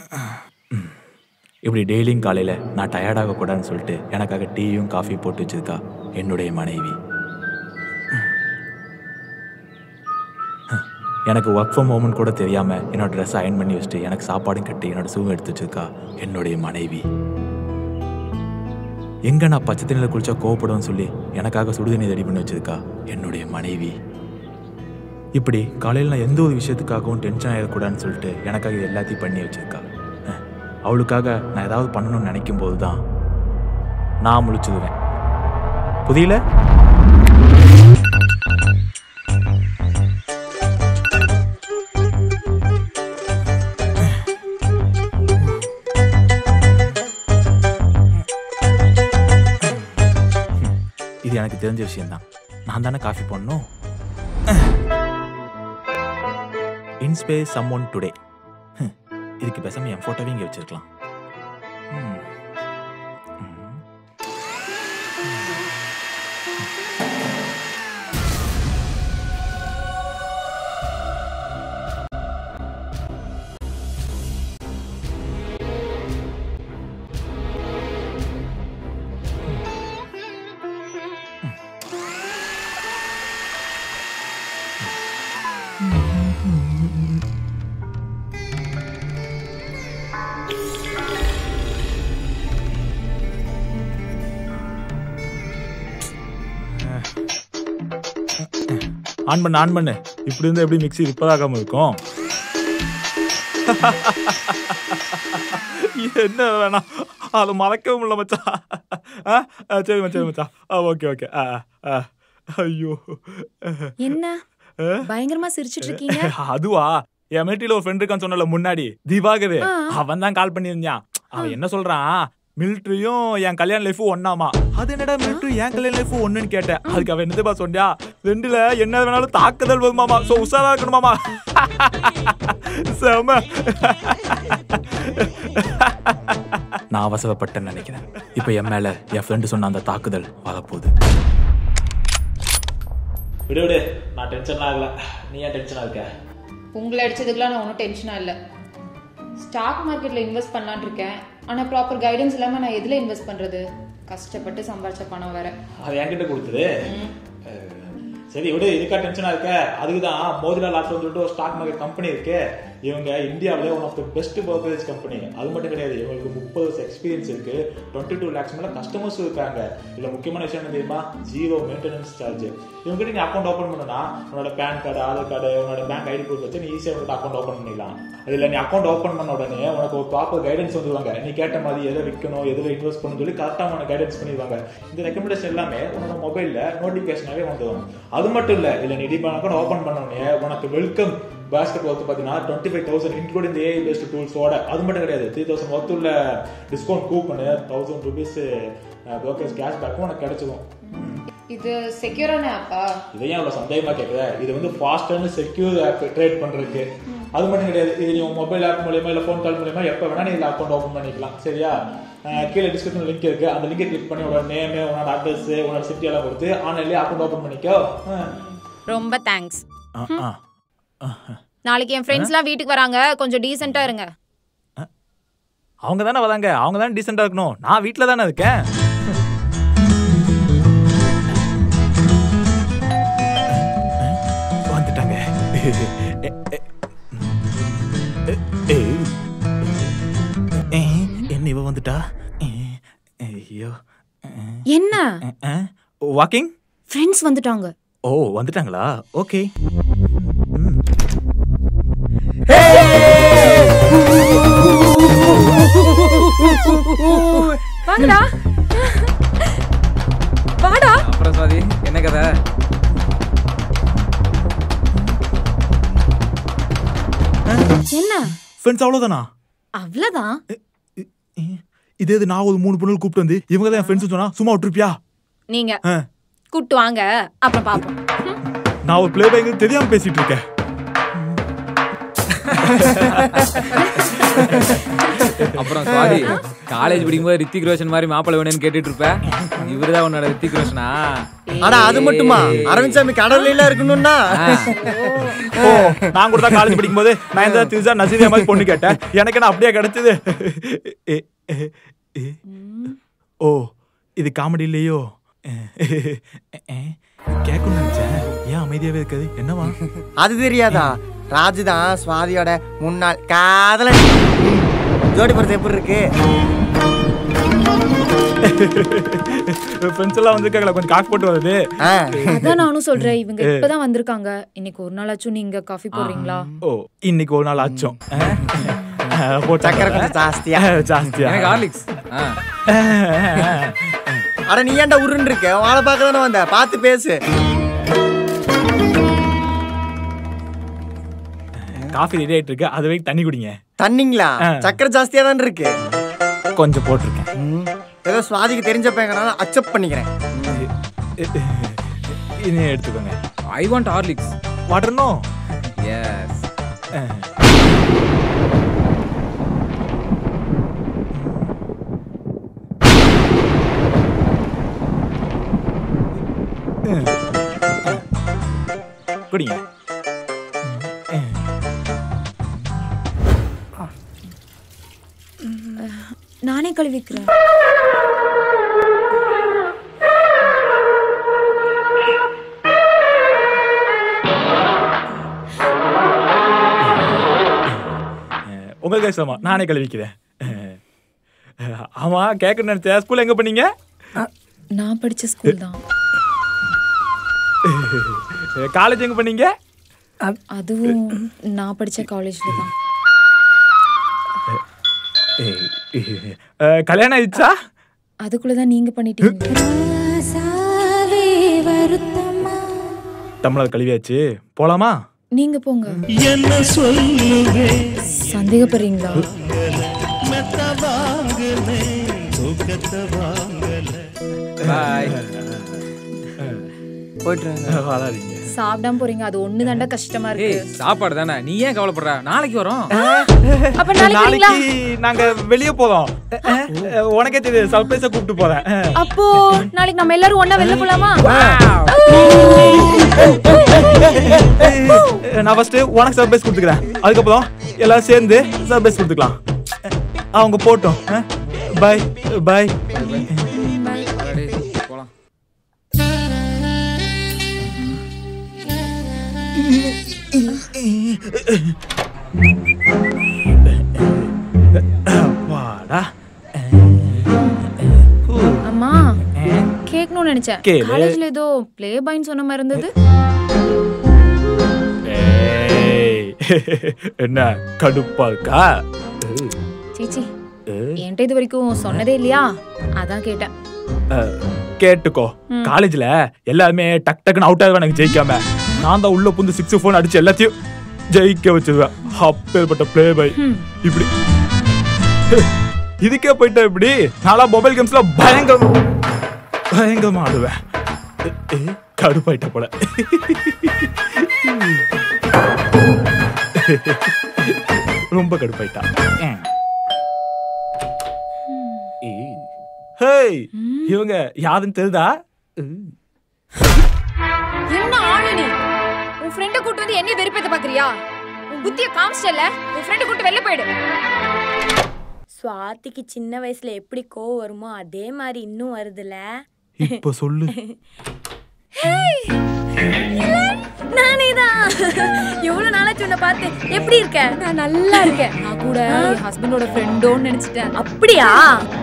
இப்படி டெய்லியும் காலையில் நான் டயர்டாக கூடாதுன்னு சொல்லிட்டு எனக்காக டீயும் காஃபி போட்டு வச்சிருக்கா என்னுடைய மனைவி எனக்கு ஒர்க் ஃப்ரம் ஹோம்னு கூட தெரியாமல் என்னோட ட்ரெஸ் அயன் பண்ணி வச்சுட்டு எனக்கு சாப்பாடும் கட்டி என்னோட ஷூவும் எடுத்து வச்சிருக்கா என்னுடைய மனைவி எங்கே நான் பச்சை தண்ணியில் குளிச்சா கோவப்படுவேன்னு சொல்லி எனக்காக சுடுதண்ணி ரெடி பண்ணி வச்சிருக்கா என்னுடைய மனைவி இப்படி காலையில் நான் எந்த ஒரு விஷயத்துக்காகவும் டென்ஷன் ஆகிடக்கூடாதுன்னு சொல்லிட்டு எனக்காக இது எல்லாத்தையும் பண்ணி வச்சிருக்கா அஹ், அவளுக்காக நான் ஏதாவது பண்ணணும்னு நினைக்கும் போது தான் நான் முழிச்சுக்குவேன் புரியல இது எனக்கு தெரிஞ்ச விஷயம்தான் நான் தானே காஃபி போடணும் இன்ஸ்பயர் சம் ஒன் டுடே இதுக்கு பேசாம என் ஃபோட்டோவே இங்கே வச்சிருக்கலாம் ம். ம். ஆன் பண்ணு ஆன் பண்ணு இப்படி இருந்தா எப்படி மிக்ஸி ரிப்பராகாம இருக்கும் என்ன வேணாம் அதை மறக்கவே முடியல மச்சான் ஆ ஆ, சரி மச்சான் சரி மச்சான் ஆ ஓகே ஓகே ஆ ஆ ஐயோ என்ன பயங்கரமா சிரிச்சிட்டு இருக்கீங்க அதுவா என் மிலிட்டரியில ஒரு ஃப்ரெண்ட் இருக்கான்னு சொன்னல முன்னாடி திவாகர் ஆ. அவன் தான் கால் பண்ணியிருந்தான் அவன் என்ன சொல்றான் மிலிட்டரியும் என் கல்யாண லைஃபும் ஒன்னாமா அது என்னடா மிலிட்டரி என் கல்யாண லைஃபும் ஒண்ணுன்னு கேட்டேன் அதுக்கு அவன் என்னதுப்பா சொன்னியா ரெண்டுல என்ன வேணாலும் தாக்குதல் வருமாமா சோ உஷாரா இருக்கணுமாமா செம நான் அவசரப்பட்டேன்னு நினைக்கிறேன் இப்போ என் மேல என் ஃப்ரெண்டு சொன்ன அந்த தாக்குதல் வரப்போகுது விடு விடு நான் டென்ஷன் ஆகல நீ ஏன் டென்ஷனா இருக்க உங்களை அடிச்சதுக்கெல்லாம் நான் ஒன்றும் டென்ஷனாக இல்லை ஸ்டாக் மார்க்கெட்டில் இன்வெஸ்ட் பண்ணலான்னு இருக்கேன் ஆனால் ப்ராப்பர் கைடன்ஸ் இல்லாமல் நான் எதில் இன்வெஸ்ட் பண்ணுறது கஷ்டப்பட்டு சம்பாரிச்ச பணம் வேற அது என்கிட்ட கொடுத்தது அஹ், சரி விடு இதுக்கா டென்ஷனா இருக்க அதுக்கு தான் மோதிலால் ஆப்ஷன் சொல்லிட்டு ஒரு ஸ்டாக் மார்க்கெட் கம்பெனி இருக்கு இவங்க இந்தியாவிலே one of the best brokerage company அது மட்டும் கிடையாது இவங்களுக்கு முப்பது வருஷம் எக்ஸ்பீரியன்ஸ் இருக்கு டுவெண்ட்டி டூ லேக்ஸ் மேல கஸ்டமர்ஸ் இருக்காங்க இதுல முக்கியமான விஷயம் என்ன தெரியுமா ஜீரோ மெயின்டெனன்ஸ் சார்ஜ் இவங்க நீ அக்கௌண்ட் ஓப்பன் பண்ணனா உன்னோட பேன் கார்டு ஆதார் கார்டு உன்னோட பேங்க் ஐடி ப்ரூஃப் வச்சு நீ ஈஸியாக உங்கள்கிட்ட அக்கௌண்ட் ஓப்பன் பண்ணிடலாம் இதுல நீ அக்கௌண்ட் ஓப்பன் பண்ண உடனே உனக்கு ஒரு ப்ராப்பர் கைடன்ஸ் வந்துருவாங்க நீ கேட்ட மாதிரி எதை விற்கணும் எதில் இன்வெஸ்ட் பண்ணணும் சொல்லி கரெக்டாக உனக்கு கைடன்ஸ் பண்ணிடுவாங்க இந்த ரெக்கமெண்டேஷன் எல்லாமே உனோட மொபைல்ல நோட்டிஃபிகேஷனாவே வந்துடும் அது மட்டும் இல்ல இல்ல நீ டிபா அக்கௌண்ட் ஓப்பன் பண்ண உடனே உனக்கு வெல்கம் பேஸ்கெட் ஒர்த்து பார்த்தீங்கன்னா twenty five thousand including AI based டூல்ஸோட அது மட்டும் கிடையாது த்ரீ தௌசண்ட் ஒர்த்து உள்ள discount coupon thousand rupees brokers cash பேக்கும் உனக்கு கிடைச்சிடும் இது செக்யூரான ஆப்பா இதையும் அவ்வளவு சந்தேகமா கேட்குற இது வந்து ஃபாஸ்டான செக்யூர் ஆப் ட்ரேட் பண்றதுக்கு அது மட்டும் கிடையாது இது நீ மொபைல் ஆப் மூலியமா இல்ல ஃபோன் கால் மூலியமா எப்ப வேணா நீ அக்கௌண்ட் ஓபன் பண்ணிக்கலாம் சரியா அஹ் கீழே டிஸ்கிரிப்ஷன் லிங்க் இருக்கு அந்த லிங்கை கிளிக் பண்ணி உன்னோட நேம் உன்னோட அட்ரஸ் உன்னோட சிட்டி எல்லாம் கொடுத்து ஆன்லைன்லயே அக்கௌண்ட் ஓபன் பண்ணிக்கோ அஹ். ரொம்ப தேங்க்ஸ் ஆ ஆ ஆ. நாளைக்கு என் ஃப்ரெண்ட்ஸ்லாம் வீட்டுக்கு வராங்க கொஞ்சம் டீசெண்டா இருங்க அவங்க தானே வராங்க அவங்க தானே டீசெண்டாக இருக்கணும் நான் வீட்டில் தானே இருக்கேன் வந்துட்டாங்க என்ன இவ வந்துட்டா ஐயோ என்ன வாக்கிங் ஃப்ரெண்ட்ஸ் வந்துட்டாங்க ஓ வந்துட்டாங்களா ஓகே வாங்கடா வாடா அப்புறம் சுவாதி என்ன கதை என்ன ஃப்ரெண்ட்ஸ் அவ்வளோதானா அவ்வளவுதான் இதே இது நான் ஒரு மூணு பொண்ணு கூப்பிட்டு வந்து இவங்க தான் என் ஃப்ரெண்ட்ஸ் சொன்னா சும்மா விட்டுருப்பியா நீங்க ஆ. கூட்டு வாங்க அப்புறம் பாப்போம் நான் ஒரு பிளே பேங்க் தெரியாம பேசிட்டு இருக்கேன் அப்புறம் சாரி காலேஜ் படிக்கும்போது ரித்திக் ரோஷன் மாதிரி மாப்பிள்ளை வேணும்னு கேட்டுட்டு இருப்ப இவருதான் உன்னோட ரித்திக் ரோஷனா ஆனா அது மட்டுமா அரவிந்த் சாமி கடவுள் இருக்கணும்னா ஓ நான் கூட தான் காலேஜ் படிக்கும்போது நான் இந்த திரிசா நசீதியா மாதிரி பொண்ணு கேட்டேன் எனக்கு என்ன அப்படியே கிடைச்சது ஏ, ஏ, ஏ. ஓ இது காமெடி இல்லையோ கேட்கணும்னு நினைச்சேன் ஏன் அமைதியாவே இருக்காது என்னவா அது தெரியாதா ராஜு தான் சுவாதியோட முன்னாள் காதலன் ஜோடி படத்தை எப்படி இருக்கு ஃப்ரெண்ட்ஸ் எல்லாம் வந்திருக்காங்களா கொஞ்சம் காசு போட்டு வருது ஆ, அதான் நானும் சொல்றேன் இவங்க இப்பதான் வந்திருக்காங்க இன்னைக்கு ஒரு நாளாச்சும் நீங்க காஃபி போடுறீங்களா ஓ இன்னைக்கு ஒரு நாள் ஆச்சோம் போட்டு சக்கரை கொஞ்சம் ஜாஸ்தியா ஜாஸ்தியா எனக்கு ஹார்லிக்ஸ் ஆ. அட நீ ஏன்டா உருன்னு இருக்க வாழை பார்க்க தானே வந்த பார்த்து பேசு காஃபி ரெடி ஆயிட்டு இருக்கு அது வரைக்கும் தண்ணி குடிங்க தண்ணிங்களா ஆ. சக்கரை ஜாஸ்தியா தான் இருக்கு கொஞ்சம் போட்டிருக்கேன் ம், ஏதோ சுவாதிக்கு தெரிஞ்ச பையனால அக்செப்ட் பண்ணிக்கிறேன் இனி எடுத்துக்கோங்க ஐ வாண்ட் ஹார்லிக்ஸ் வாட்டர்னோ எஸ் குடிங்க நானே கழுவிக்கிறேன் உங்களுக்கு கஷ்டமா நானே கழுவிக்கிறேன் ஆமா கேட்கணும்னு நினைச்சேன் ஸ்கூல் எங்க பண்ணீங்க நான் படிச்ச ஸ்கூல் தான் காலேஜ் எங்க பண்ணீங்க அதுவும் நான் படிச்ச காலேஜ்ல தான் அஹ், கல்யாணம் ஆயிடுச்சா அதுக்குள்ளதான் நீங்க பண்ணிட்டீங்க தமிழர் கழுவியாச்சு போலாமா நீங்க போங்க சந்தேகப்படுறீங்களா பாய் போயிட்டு வாங்க. வராதீங்க சாப்பிடாம போறீங்க அது ஒண்ணு தாண்டா கஷ்டமா ஏய் இருக்கு சாப்பாடு தானே நீ ஏன் கவலைப்படுற நாளைக்கு வரோம் அப்ப நாளைக்கு வரீங்களா? நாளைக்கு நாங்க வெளியே போறோம் அஹ், அஹ், உனக்கே தெரியுது சர்ப்ரைஸா கூப்பிட்டு போறேன் அஹ். அப்போ நாளைக்கு நம்ம எல்லாரும் ஒண்ணா வெளில போலாமா நான் ஃபர்ஸ்ட் உனக்கு சர்ப்ரைஸ் கொடுத்துக்கிறேன் அதுக்கப்புறம் எல்லாரும் சேர்ந்து சர்ப்ரைஸ் கொடுத்துக்கலாம் அவங்க போட்டோம் பாய் பாய் போலாம் வாடா அம்மா கேட்கணும்னு நினைச்சேன் கேளு. காலேஜ்ல ஏதோ ப்ளே பாய்ன்னு சொன்ன மாதிரி இருந்தது ஏய், என்ன கடுப்பா இருக்கா சீச்சி என்கிட்ட இது வரைக்கும் சொன்னதே இல்லையா அதான் கேட்டேன் அஹ், கேட்டுக்கோ காலேஜ்ல எல்லாருமே டக் டக்குன்னு அவுட் ஆகுவேன் எனக்கு ஜெயிக்காம நான் தான் உள்ள புந்து சிக்ஸ் ஃபோன் அடிச்சு எல்லாத்தையும் ஜெயிக்க வச்சிருவேன் அப்பேற்பட்ட ப்ளே பை இப்படி இதுக்கே போயிட்டா இப்படி நாளா மொபைல் கேம்ஸ்ல பயங்கர பயங்கரமா ஆடுவேன் எ- எ, கடுப்பாயிட்ட போல ரொம்ப கடுப்பாயிட்டா ம். ஏய். ஹேய் இவங்க யாருன்னு தெரியுதா என்ன ஆளு நீ உன் ஃப்ரெண்ட கூட்டு வந்து என்ன வெறுப்பேத்த பாக்குறியா உன் புத்திய காமிச்சல உன் ஃப்ரெண்ட கூட்டு வெளில போயிடு சுவாதிக்கு சின்ன வயசுல எப்படி கோவம் வருமோ அதே மாதிரி இன்னும் வருதுல இப்ப சொல்லு நானே தான் எவ்வளவு நாளாச்சு உன்னை பார்த்து எப்படி இருக்க நான் நல்லா இருக்கேன் நான் கூட என் ஹஸ்பண்டோட ஃப்ரெண்டோன்னு நினைச்சிட்டேன் அப்படியா